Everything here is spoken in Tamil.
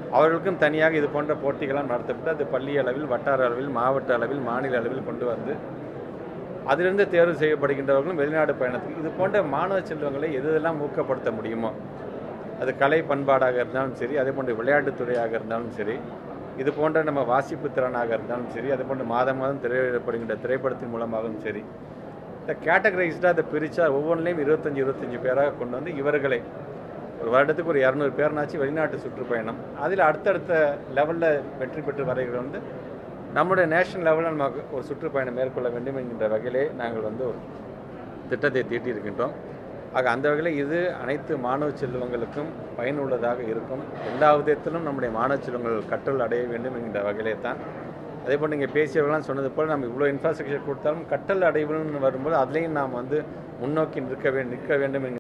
அவர்களுக்கும் தனியாக இது போன்ற போட்டிகளாம் நடத்தப்பட்டு அது பள்ளி அளவில் வட்டார அளவில் மாவட்ட அளவில் மாநில அளவில் கொண்டு வந்து அதிலிருந்து தேர்வு செய்யப்படுகின்றவர்களும் வெளிநாடு பயணத்துக்கு இது போன்ற மாணவ செல்வங்களை எது எதெல்லாம் ஊக்கப்படுத்த முடியுமோ அது கலை பண்பாடாக இருந்தாலும் சரி அதே போன்று விளையாட்டுத் துறையாக இருந்தாலும் சரி இது போன்ற நம்ம வாசிப்பு திறனாக இருந்தாலும் சரி அதே போன்று மாதம் மாதம் திரையிடப்படுகின்ற திரைப்படத்தின் மூலமாகவும் சரி இந்த கேட்டகரைஸ்டாக அதை பிரித்தா ஒவ்வொன்றிலையும் இருபத்தஞ்சி இருபத்தஞ்சி பேராக கொண்டு வந்து இவர்களை ஒரு வருடத்துக்கு ஒரு இரநூறு பேர்னாச்சு வெளிநாட்டு சுற்றுப்பயணம் அதில் அடுத்தடுத்த லெவலில் வெற்றி பெற்று வரைகள் வந்து நம்முடைய நேஷனல் லெவலில் நமக்கு ஒரு சுற்றுப்பயணம் மேற்கொள்ள வேண்டும் என்கின்ற வகையிலே நாங்கள் வந்து ஒரு திட்டத்தை தீட்டியிருக்கின்றோம் ஆக அந்த வகையில் இது அனைத்து மாணவ செல்வங்களுக்கும் பயனுள்ளதாக இருக்கும் எல்லா விதத்திலும் நம்முடைய மாணவ செல்வங்கள் கற்றல் அடைய வேண்டும் என்கின்ற வகையிலே தான் அதே போல் நீங்கள் பேசியவர்களாம் சொன்னது போல் நம்ம இவ்வளோ இன்ஃப்ராஸ்ட்ரக்சர் கொடுத்தாலும் கற்றல் அடைவுன்னு வரும்போது அதுலேயும் நாம் வந்து முன்னோக்கி நிற்க வே நிற்க வேண்டும் என்கிற